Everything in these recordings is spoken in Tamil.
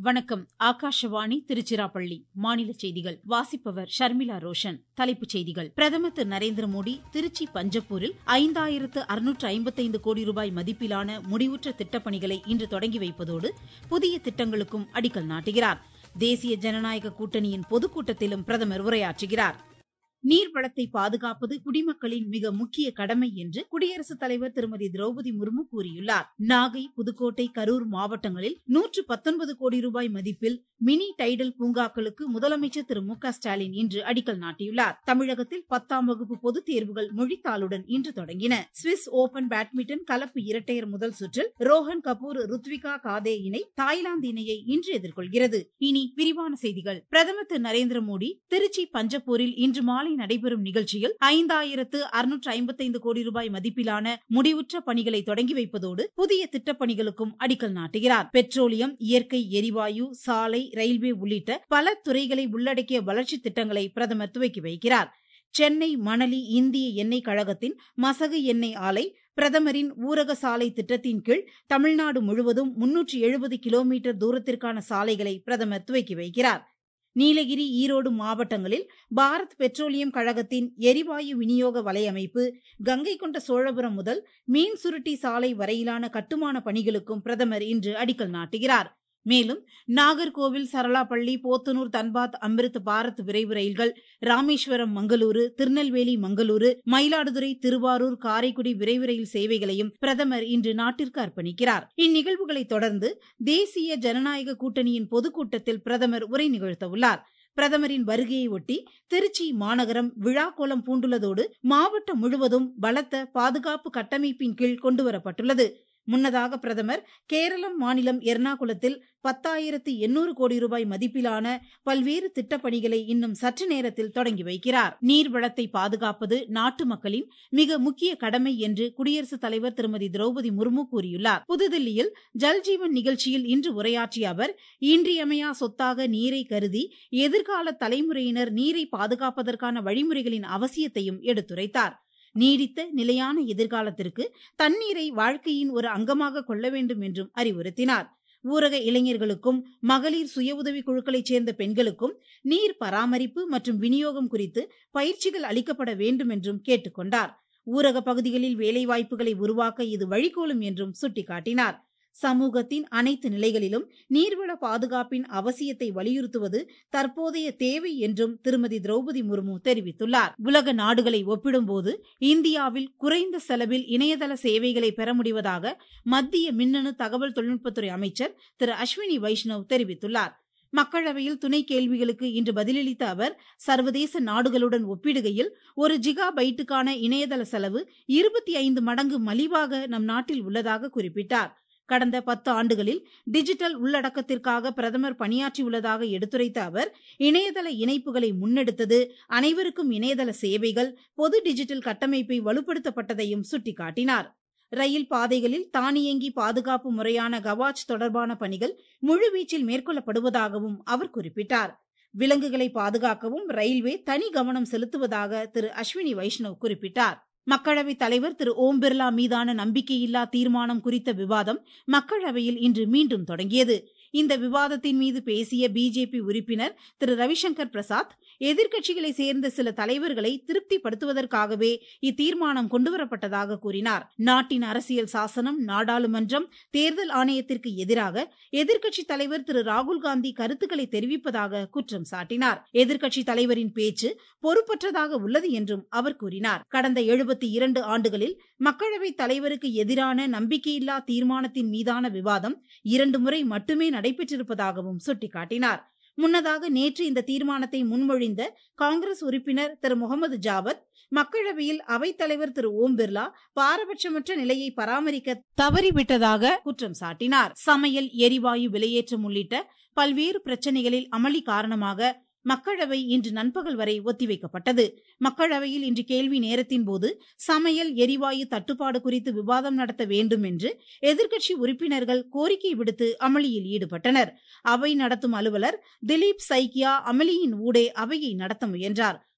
வணக்கம் ஆகாஷவாணி திருச்சிராப்பள்ளி மாநில செய்திகள் வாசிப்பவர் ஷர்மிளா ரோஷன் தலைப்புச் செய்திகள் பிரதமர் திரு நரேந்திர மோடி திருச்சி பஞ்சப்பூரில் ஐந்தாயிரத்து அறுநூற்று ஐம்பத்தைந்து கோடி ரூபாய் மதிப்பிலான முடிவுற்ற திட்டப்பணிகளை இன்று தொடங்கி வைப்பதோடு புதிய திட்டங்களுக்கும் அடிக்கல் நாட்டுகிறார் தேசிய ஜனநாயக கூட்டணியின் பொதுக்கூட்டத்திலும் பிரதமர் உரையாற்றுகிறார் நீர்வளத்தை பாதுகாப்பது குடிமக்களின் மிக முக்கிய கடமை என்று குடியரசுத் தலைவர் திருமதி திரௌபதி முர்மு கூறியுள்ளார் நாகை புதுக்கோட்டை கரூர் மாவட்டங்களில் நூற்று பத்தொன்பது கோடி ரூபாய் மதிப்பில் மினி டைடல் பூங்காக்களுக்கு முதலமைச்சர் திரு மு க ஸ்டாலின் இன்று அடிக்கல் நாட்டியுள்ளார் தமிழகத்தில் பத்தாம் வகுப்பு பொதுத் தேர்வுகள் மொழித்தாளுடன் இன்று தொடங்கின சுவிஸ் ஓபன் பேட்மிண்டன் கலப்பு இரட்டையர் முதல் சுற்றில் ரோஹன் கபூர் ருத்விகா காதே இணை தாய்லாந்து இணையை இன்று எதிர்கொள்கிறது இனி விரிவான செய்திகள் பிரதமர் திரு நரேந்திர மோடி திருச்சி பஞ்சப்பூரில் இன்று மாலை நடைபெறும் நிகழ்ச்சியில் ஐந்தாயிரத்து அறுநூற்று ஐம்பத்தைந்து கோடி ரூபாய் மதிப்பிலான முடிவுற்ற பணிகளை தொடங்கி வைப்பதோடு புதிய திட்டப்பணிகளுக்கும் அடிக்கல் நாட்டுகிறார் பெட்ரோலியம் இயற்கை எரிவாயு சாலை ரயில்வே உள்ளிட்ட பல துறைகளை உள்ளடக்கிய வளர்ச்சித் திட்டங்களை பிரதமர் துவக்கி வைக்கிறார் சென்னை மணலி இந்திய எண்ணெய் கழகத்தின் மசகு எண்ணெய் ஆலை பிரதமரின் ஊரக சாலை திட்டத்தின் கீழ் தமிழ்நாடு முழுவதும் முன்னூற்று எழுபது கிலோமீட்டர் தூரத்திற்கான சாலைகளை பிரதமர் துவக்கி வைக்கிறார் நீலகிரி ஈரோடு மாவட்டங்களில் பாரத் பெட்ரோலியம் கழகத்தின் எரிவாயு விநியோக வலையமைப்பு கங்கை கொண்ட சோழபுரம் முதல் மீன் சுருட்டி சாலை வரையிலான கட்டுமான பணிகளுக்கும் பிரதமர் இன்று அடிக்கல் நாட்டுகிறார் மேலும் நாகர்கோவில் சரளாப்பள்ளி போத்தனூர் தன்பாத் அமிர்த் பாரத் விரைவு ரயில்கள் ராமேஸ்வரம் மங்களூரு திருநெல்வேலி மங்களூரு மயிலாடுதுறை திருவாரூர் காரைக்குடி விரைவு ரயில் சேவைகளையும் பிரதமர் இன்று நாட்டிற்கு அர்ப்பணிக்கிறார் இந்நிகழ்வுகளை தொடர்ந்து தேசிய ஜனநாயக கூட்டணியின் பொதுக்கூட்டத்தில் பிரதமர் உரை நிகழ்த்தவுள்ளார் பிரதமரின் வருகையை ஒட்டி திருச்சி மாநகரம் விழாக்கோலம் பூண்டுள்ளதோடு மாவட்டம் முழுவதும் பலத்த பாதுகாப்பு கட்டமைப்பின் கீழ் கொண்டுவரப்பட்டுள்ளது முன்னதாக பிரதமர் கேரளம் மாநிலம் எர்ணாகுளத்தில் பத்தாயிரத்து எண்ணூறு கோடி ரூபாய் மதிப்பிலான பல்வேறு திட்டப்பணிகளை இன்னும் சற்று நேரத்தில் தொடங்கி வைக்கிறார் நீர்வளத்தை பாதுகாப்பது நாட்டு மக்களின் மிக முக்கிய கடமை என்று குடியரசுத் தலைவர் திருமதி திரௌபதி முர்மு கூறியுள்ளார் புதுதில்லியில் ஜல்ஜீவன் நிகழ்ச்சியில் இன்று உரையாற்றிய அவர் இன்றியமையா சொத்தாக நீரை கருதி எதிர்கால தலைமுறையினர் நீரை பாதுகாப்பதற்கான வழிமுறைகளின் அவசியத்தையும் எடுத்துரைத்தார் நீடித்த நிலையான எதிர்காலத்திற்கு தண்ணீரை வாழ்க்கையின் ஒரு அங்கமாக கொள்ள வேண்டும் என்றும் அறிவுறுத்தினார் ஊரக இளைஞர்களுக்கும் மகளிர் சுய உதவி குழுக்களைச் சேர்ந்த பெண்களுக்கும் நீர் பராமரிப்பு மற்றும் விநியோகம் குறித்து பயிற்சிகள் அளிக்கப்பட வேண்டும் என்றும் கேட்டுக்கொண்டார் ஊரக பகுதிகளில் வேலைவாய்ப்புகளை உருவாக்க இது வழிகோலும் என்றும் சுட்டிக்காட்டினார் சமூகத்தின் அனைத்து நிலைகளிலும் நீர்வள பாதுகாப்பின் அவசியத்தை வலியுறுத்துவது தற்போதைய தேவை என்றும் திருமதி திரௌபதி முர்மு தெரிவித்துள்ளார் உலக நாடுகளை ஒப்பிடும்போது இந்தியாவில் குறைந்த செலவில் இணையதள சேவைகளை பெற முடிவதாக மத்திய மின்னணு தகவல் தொழில்நுட்பத்துறை அமைச்சர் திரு அஸ்வினி வைஷ்ணவ் தெரிவித்துள்ளார் மக்களவையில் துணை கேள்விகளுக்கு இன்று பதிலளித்த அவர் சர்வதேச நாடுகளுடன் ஒப்பிடுகையில் ஒரு ஜிகா பைட்டுக்கான இணையதள செலவு இருபத்தி ஐந்து மடங்கு மலிவாக நம் நாட்டில் உள்ளதாக குறிப்பிட்டார் கடந்த பத்து ஆண்டுகளில் டிஜிட்டல் உள்ளடக்கத்திற்காக பிரதமர் பணியாற்றியுள்ளதாக எடுத்துரைத்த அவர் இணையதள இணைப்புகளை முன்னெடுத்தது அனைவருக்கும் இணையதள சேவைகள் பொது டிஜிட்டல் கட்டமைப்பை வலுப்படுத்தப்பட்டதையும் சுட்டிக்காட்டினார் ரயில் பாதைகளில் தானியங்கி பாதுகாப்பு முறையான கவாச் தொடர்பான பணிகள் முழுவீச்சில் மேற்கொள்ளப்படுவதாகவும் அவர் குறிப்பிட்டார் விலங்குகளை பாதுகாக்கவும் ரயில்வே தனி கவனம் செலுத்துவதாக திரு அஸ்வினி வைஷ்ணவ் குறிப்பிட்டார் மக்களவைத் தலைவர் திரு ஓம் பிர்லா மீதான நம்பிக்கையில்லா தீர்மானம் குறித்த விவாதம் மக்களவையில் இன்று மீண்டும் தொடங்கியது இந்த விவாதத்தின் மீது பேசிய பிஜேபி உறுப்பினர் திரு ரவிசங்கர் பிரசாத் எதிர்க்கட்சிகளை சேர்ந்த சில தலைவர்களை திருப்திப்படுத்துவதற்காகவே இத்தீர்மானம் கொண்டுவரப்பட்டதாக கூறினார் நாட்டின் அரசியல் சாசனம் நாடாளுமன்றம் தேர்தல் ஆணையத்திற்கு எதிராக எதிர்க்கட்சித் தலைவர் திரு ராகுல்காந்தி கருத்துக்களை தெரிவிப்பதாக குற்றம் சாட்டினார் எதிர்க்கட்சித் தலைவரின் பேச்சு பொறுப்பற்றதாக உள்ளது என்றும் அவர் கூறினார் கடந்த எழுபத்தி இரண்டு ஆண்டுகளில் மக்களவைத் தலைவருக்கு எதிரான நம்பிக்கையில்லா தீர்மானத்தின் மீதான விவாதம் இரண்டு முறை மட்டுமே நடைபெற்றிருப்பதாகவும் சுட்டிக்காட்டினார் முன்னதாக நேற்று இந்த தீர்மானத்தை முன்மொழிந்த காங்கிரஸ் உறுப்பினர் திரு முகமது ஜாவத் மக்களவையில் அவைத்தலைவர் திரு ஓம் பிர்லா பாரபட்சமற்ற நிலையை பராமரிக்க தவறிவிட்டதாக குற்றம் சாட்டினார் சமையல் எரிவாயு விலையேற்றம் உள்ளிட்ட பல்வேறு பிரச்சனைகளில் அமளி காரணமாக மக்களவை இன்று நண்பகல் வரை ஒத்திவைக்கப்பட்டது மக்களவையில் இன்று கேள்வி நேரத்தின் போது சமையல் எரிவாயு தட்டுப்பாடு குறித்து விவாதம் நடத்த வேண்டும் என்று எதிர்க்கட்சி உறுப்பினர்கள் கோரிக்கை விடுத்து அமளியில் ஈடுபட்டனர் அவை நடத்தும் அலுவலர் திலீப் சைக்கியா அமளியின் ஊடே அவையை நடத்த முயன்றார்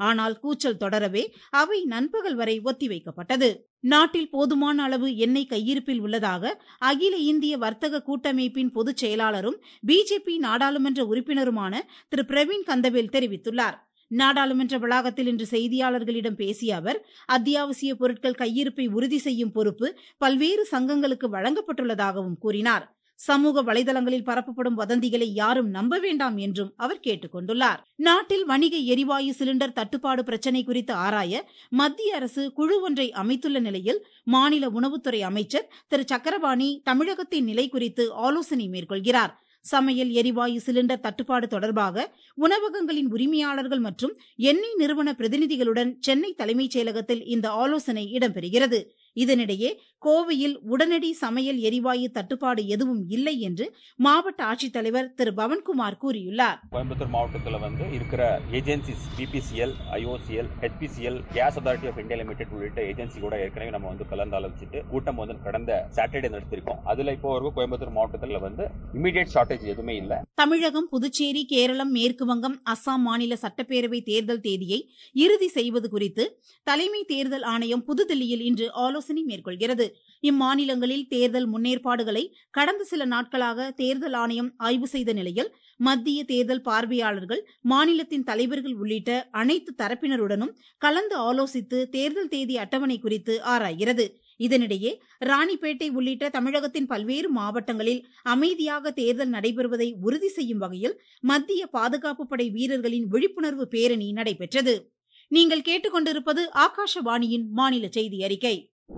ஆனால் கூச்சல் தொடரவே அவை நண்பகல் வரை ஒத்திவைக்கப்பட்டது நாட்டில் போதுமான அளவு எண்ணெய் கையிருப்பில் உள்ளதாக அகில இந்திய வர்த்தக கூட்டமைப்பின் பொதுச் செயலாளரும் பிஜேபி நாடாளுமன்ற உறுப்பினருமான திரு பிரவீன் கந்தவேல் தெரிவித்துள்ளார் நாடாளுமன்ற வளாகத்தில் இன்று செய்தியாளர்களிடம் பேசிய அவர் அத்தியாவசிய பொருட்கள் கையிருப்பை உறுதி செய்யும் பொறுப்பு பல்வேறு சங்கங்களுக்கு வழங்கப்பட்டுள்ளதாகவும் கூறினார் சமூக வலைதளங்களில் பரப்பப்படும் வதந்திகளை யாரும் நம்ப வேண்டாம் என்றும் அவர் கேட்டுக் கொண்டுள்ளார் நாட்டில் வணிக எரிவாயு சிலிண்டர் தட்டுப்பாடு பிரச்சினை குறித்து ஆராய மத்திய அரசு குழு ஒன்றை அமைத்துள்ள நிலையில் மாநில உணவுத்துறை அமைச்சர் திரு சக்கரபாணி தமிழகத்தின் நிலை குறித்து ஆலோசனை மேற்கொள்கிறார் சமையல் எரிவாயு சிலிண்டர் தட்டுப்பாடு தொடர்பாக உணவகங்களின் உரிமையாளர்கள் மற்றும் எண்ணெய் நிறுவன பிரதிநிதிகளுடன் சென்னை தலைமைச் செயலகத்தில் இந்த ஆலோசனை இடம்பெறுகிறது இதனிடையே கோவையில் உடனடி சமையல் எரிவாயு தட்டுப்பாடு எதுவும் இல்லை என்று மாவட்ட ஆட்சித்தலைவர் திரு பவன்குமார் கூறியுள்ளார் கோயம்புத்தூர் மாவட்டத்தில் வந்து இருக்கிற agencies BPCL IOCL HPCL gas authority of India limited உள்ளிட்ட ஏஜென்சி கூட ஏற்கனவே நம்ம வந்து கலந்தாலோசிச்சுட்டு கூட்டம் வந்து கடந்த சாட்டர்டே நடத்திருக்கோம் அதுல இப்போ வரைக்கும் கோயம்புத்தூர் மாவட்டத்தில் வந்து இமீடியட் ஷார்டேஜ் எதுவுமே இல்லை தமிழகம் புதுச்சேரி கேரளம் மேற்கு வங்கம் அஸ்ஸாம் மாநில சட்டப்பேரவை தேர்தல் தேதியை இறுதி செய்வது குறித்து தலைமை தேர்தல் ஆணையம் புதுதில்லியில் இன்று ஆலோசனை மேற்கொள்கிறது இம்மாநிலங்களில் தேர்தல் முன்னேற்பாடுகளை கடந்த சில நாட்களாக தேர்தல் ஆணையம் ஆய்வு செய்த நிலையில் மத்திய தேர்தல் பார்வையாளர்கள் மாநிலத்தின் தலைவர்கள் உள்ளிட்ட அனைத்து தரப்பினருடனும் கலந்து ஆலோசித்து தேர்தல் தேதி அட்டவணை குறித்து ஆராய்கிறது இதனிடையே ராணிப்பேட்டை உள்ளிட்ட தமிழகத்தின் பல்வேறு மாவட்டங்களில் அமைதியாக தேர்தல் நடைபெறுவதை உறுதி செய்யும் வகையில் மத்திய பாதுகாப்பு படை வீரர்களின் விழிப்புணர்வு பேரணி நடைபெற்றது நீங்கள் கேட்டுக்கொண்டிருப்பது ஆகாஷவாணியின் மாநில செய்தி அறிக்கை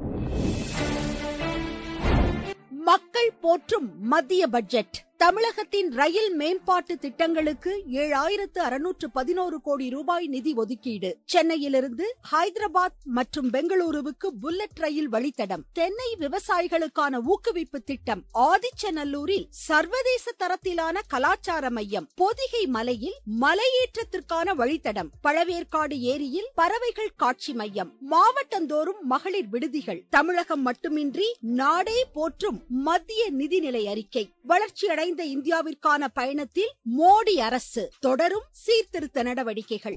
மக்கள் போற்றும் மத்திய பட்ஜெட் தமிழகத்தின் ரயில் மேம்பாட்டு திட்டங்களுக்கு ஏழாயிரத்து அறுநூற்று பதினோரு கோடி ரூபாய் நிதி ஒதுக்கீடு சென்னையிலிருந்து ஹைதராபாத் மற்றும் பெங்களூருவுக்கு புல்லட் ரயில் வழித்தடம் தென்னை விவசாயிகளுக்கான ஊக்குவிப்பு திட்டம் ஆதிச்சநல்லூரில் சர்வதேச தரத்திலான கலாச்சார மையம் பொதிகை மலையில் மலையேற்றத்திற்கான வழித்தடம் பழவேற்காடு ஏரியில் பறவைகள் காட்சி மையம் மாவட்டந்தோறும் மகளிர் விடுதிகள் தமிழகம் மட்டுமின்றி நாடே போற்றும் மத்திய நிதிநிலை அறிக்கை வளர்ச்சியடை அடைந்த இந்தியாவிற்கான பயணத்தில் மோடி அரசு தொடரும் சீர்திருத்த நடவடிக்கைகள்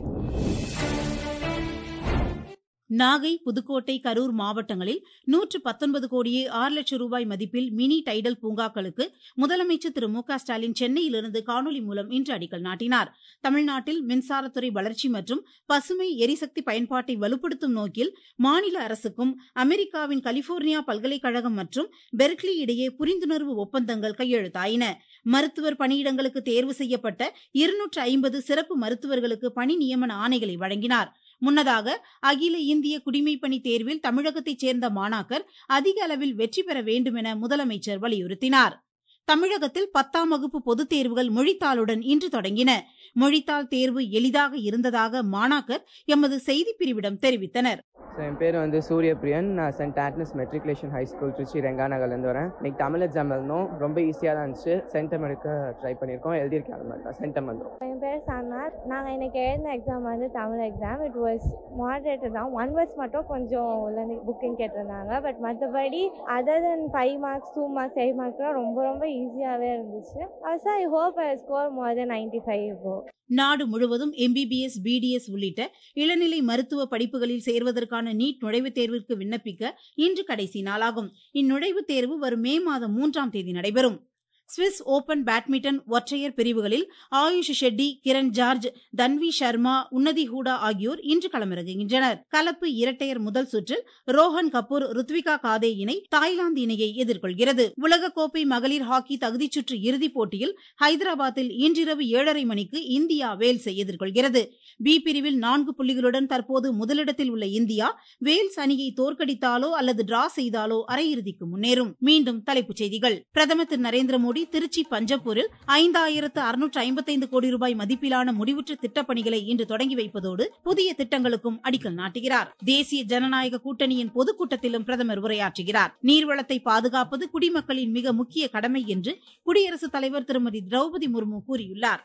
நாகை புதுக்கோட்டை கரூர் மாவட்டங்களில் நூற்று பத்தொன்பது கோடியே ஆறு லட்சம் ரூபாய் மதிப்பில் மினி டைடல் பூங்காக்களுக்கு முதலமைச்சர் திரு மு க ஸ்டாலின் சென்னையிலிருந்து காணொலி மூலம் இன்று அடிக்கல் நாட்டினார் தமிழ்நாட்டில் மின்சாரத்துறை வளர்ச்சி மற்றும் பசுமை எரிசக்தி பயன்பாட்டை வலுப்படுத்தும் நோக்கில் மாநில அரசுக்கும் அமெரிக்காவின் கலிபோர்னியா பல்கலைக்கழகம் மற்றும் பெர்க்லி இடையே புரிந்துணர்வு ஒப்பந்தங்கள் கையெழுத்தாயின மருத்துவர் பணியிடங்களுக்கு தேர்வு செய்யப்பட்ட இருநூற்று ஐம்பது சிறப்பு மருத்துவர்களுக்கு பணி நியமன ஆணைகளை வழங்கினார் முன்னதாக அகில இந்திய குடிமைப்பணி தேர்வில் தமிழகத்தைச் சேர்ந்த மாணாக்கர் அதிக அளவில் வெற்றி பெற வேண்டும் என முதலமைச்சர் வலியுறுத்தினார் தமிழகத்தில் பத்தாம் வகுப்பு பொதுத் தேர்வுகள் மொழித்தாளுடன் இன்று தொடங்கின மொழித்தாள் தேர்வு எளிதாக இருந்ததாக மாணாக்கர் எமது செய்திப் பிரிவிடம் தெரிவித்தனர் ஸோ என் பேர் வந்து சூரிய பிரியன் நான் Saint Agnes matriculation high school Tiruchi ரெங்காநகர்லேருந்து வரேன் இன்னைக்கு தமிழ் எக்ஸாம் எழுதணும் ரொம்ப ஈஸியாக தான் இருந்துச்சு சென்டம் எடுக்க ட்ரை பண்ணியிருக்கோம் எழுதியிருக்கேன் அது மாதிரி தான் சென்டம் வந்துடும் என் பேர் சன்னார் நாங்கள் இன்னைக்கு எழுதின எக்ஸாம் வந்து Tamil exam it was moderated தான் ஒன் வேர்ட்ஸ் மட்டும் கொஞ்சம் உள்ள புக்கிங் கேட்டிருந்தாங்க பட் மற்றபடி other than five marks two marks eight மார்க்ஸ்லாம் ரொம்ப ரொம்ப ஈஸியாகவே இருந்துச்சு also I hope I score more than ninety five இப்போ நாடு முழுவதும் எம்பிபிஎஸ் பிடிஎஸ் உள்ளிட்ட இளநிலை மருத்துவ படிப்புகளில் சேர்வதற்கான நீட் நுழைவுத் தேர்விற்கு விண்ணப்பிக்க இன்று கடைசி நாளாகும் இந்நுழைவுத் தேர்வு வரும் மே மாதம் மூன்றாம் தேதி நடைபெறும் சுவிஸ் ஓபன் பேட்மிண்டன் ஒற்றையர் பிரிவுகளில் ஆயுஷ் ஷெட்டி கிரண் ஜார்ஜ் தன்வி சர்மா உன்னதி ஹூடா ஆகியோர் இன்று களமிறங்குகின்றனர் கலப்பு இரட்டையர் முதல் சுற்றில் ரோஹன் கபூர் ருத்விகா காதே இணை தாய்லாந்து இணையை எதிர்கொள்கிறது உலகக்கோப்பை மகளிர் ஹாக்கி தகுதிச் சுற்று இறுதிப் போட்டியில் ஹைதராபாத்தில் இன்றிரவு ஏழரை மணிக்கு இந்தியா வேல்ஸை எதிர்கொள்கிறது பி பிரிவில் நான்கு புள்ளிகளுடன் தற்போது முதலிடத்தில் உள்ள இந்தியா வேல்ஸ் அணியை தோற்கடித்தாலோ அல்லது டிரா செய்தாலோ அரையிறுதிக்கு முன்னேறும் மீண்டும் தலைப்புச் செய்திகள் பிரதமர் திரு நரேந்திர மோடி மோடி திருச்சி பஞ்சப்பூரில் ஐந்தாயிரத்து அறுநூற்று ஐம்பத்தைந்து கோடி ரூபாய் மதிப்பிலான முடிவுற்ற திட்டப்பணிகளை இன்று தொடங்கி வைப்பதோடு புதிய திட்டங்களுக்கும் அடிக்கல் நாட்டுகிறார் தேசிய ஜனநாயக கூட்டணியின் பொதுக்கூட்டத்திலும் பிரதமர் உரையாற்றுகிறார் நீர்வளத்தை பாதுகாப்பது குடிமக்களின் மிக முக்கிய கடமை என்று குடியரசுத் தலைவர் திருமதி திரௌபதி முர்மு கூறியுள்ளார்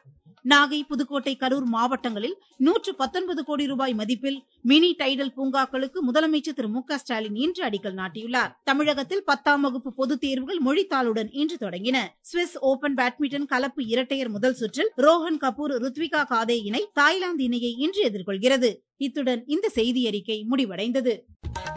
நாகை புதுக்கோட்டை கரூர் மாவட்டங்களில் நூற்று பத்தொன்பது கோடி ரூபாய் மதிப்பில் மினி டைடல் பூங்காக்களுக்கு முதலமைச்சர் திரு மு க ஸ்டாலின் இன்று அடிக்கல் நாட்டியுள்ளார் தமிழகத்தில் பத்தாம் வகுப்பு பொதுத் தேர்வுகள் மொழித்தாளுடன் இன்று தொடங்கின சுவிஸ் ஓபன் பேட்மிண்டன் கலப்பு இரட்டையர் முதல் சுற்றில் ரோஹன் கபூர் ருத்விகா காதே இணை தாய்லாந்து இணையை இன்று எதிர்கொள்கிறது இத்துடன் இந்த செய்தி அறிக்கை முடிவடைந்தது